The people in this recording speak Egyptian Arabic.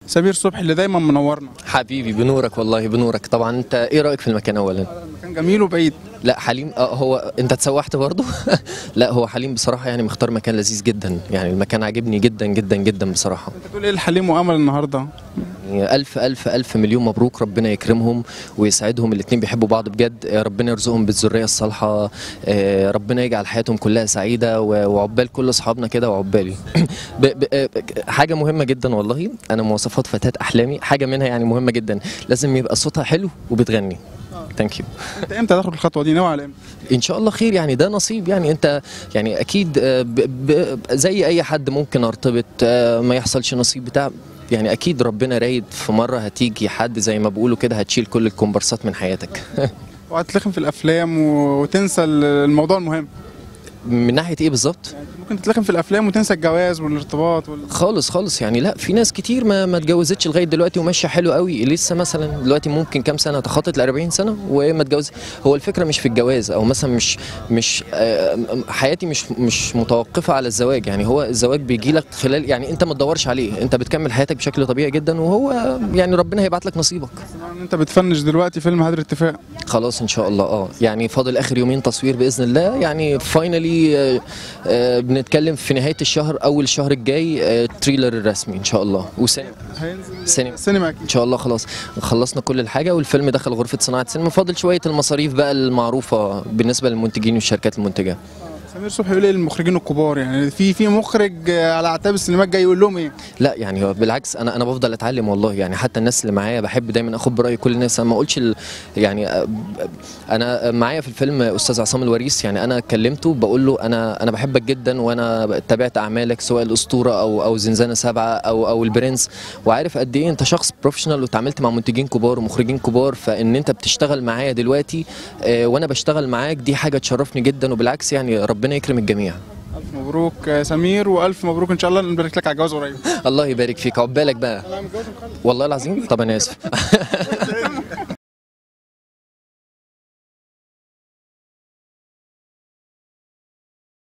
سمير صبحي اللي دايما منورنا حبيبي بنورك والله بنورك طبعا انت ايه رايك في المكان اولا المكان جميل وبعيد لا حليم اه هو انت اتسوحت برضه لا هو حليم بصراحه يعني مختار مكان لذيذ جدا يعني المكان عاجبني جدا جدا جدا بصراحه انت تقول ايه الحليم وامل النهارده يعني ألف ألف ألف مليون مبروك ربنا يكرمهم ويسعدهم الاتنين بيحبوا بعض بجد آه، ربنا يرزقهم بالذرية الصالحة آه، ربنا يجعل حياتهم كلها سعيدة و- وعقبال كل أصحابنا كده وعقبالي ب- ب- آه، حاجة مهمة جدا والله أنا مواصفات فتاة أحلامي حاجة منها يعني مهمة جدا لازم يبقى صوتها حلو وبتغني ثانك يو انت امتى هتاخد الخطوه دي ناوي على امتى ان شاء الله خير يعني ده نصيب يعني انت يعني اكيد آه، ب ب زي اي حد ممكن ارتبط آه، ما يحصلش نصيب بتاع يعني اكيد ربنا رايد في مره هتيجي حد زي ما بيقولوا كده هتشيل كل الكومبارسات من حياتك وهتلخم في الافلام و- وتنسى الموضوع المهم من ناحيه ايه بالظبط يعني ممكن تتلخم في الافلام وتنسى الجواز والارتباط وال... خالص خالص يعني لا في ناس كتير ما ما اتجوزتش لغايه دلوقتي وماشيه حلو قوي لسه مثلا دلوقتي ممكن كام سنه تخطط ل 40 سنه وما اتجوز هو الفكره مش في الجواز او مثلا مش مش آه، حياتي مش مش متوقفه على الزواج يعني هو الزواج بيجي لك خلال يعني انت ما تدورش عليه انت بتكمل حياتك بشكل طبيعي جدا وهو يعني ربنا هيبعت لك نصيبك سمعنا ان انت بتفنش دلوقتي فيلم هدر اتفاق خلاص ان شاء الله اه يعني فاضل اخر يومين تصوير باذن الله يعني فاينلي بنتكلم في نهايه الشهر اول الشهر الجاي آه، التريلر الرسمي ان شاء الله وسينما هينزل سينما سينما اكيد ان شاء الله خلاص خلصنا كل الحاجه والفيلم دخل غرفه صناعه السينما فاضل شويه المصاريف بقى المعروفه بالنسبه للمنتجين والشركات المنتجه سمير صبحي بيقول ايه للمخرجين الكبار يعني في في مخرج آه، على اعتاب السينمات جاي يقول لهم ايه لا يعني هو بالعكس انا انا بفضل اتعلم والله يعني حتى الناس اللي معايا بحب دايما اخد براي كل الناس انا ما اقولش ال... يعني آه، انا معايا في الفيلم استاذ عصام الوريث يعني انا كلمته بقول له انا انا بحبك جدا وانا تابعت اعمالك سواء الاسطوره او او زنزانه سبعه او او البرنس وعارف قد ايه انت شخص بروفيشنال وتعاملت مع منتجين كبار ومخرجين كبار فان انت بتشتغل معايا دلوقتي آه، وانا بشتغل معاك دي حاجه تشرفني جدا وبالعكس يعني ربنا يكرم الجميع الف مبروك يا سمير والف مبروك ان شاء الله نبارك لك على الجواز قريب الله يبارك فيك عقبالك بقى انا متجوز ومخلف والله العظيم طب انا اسف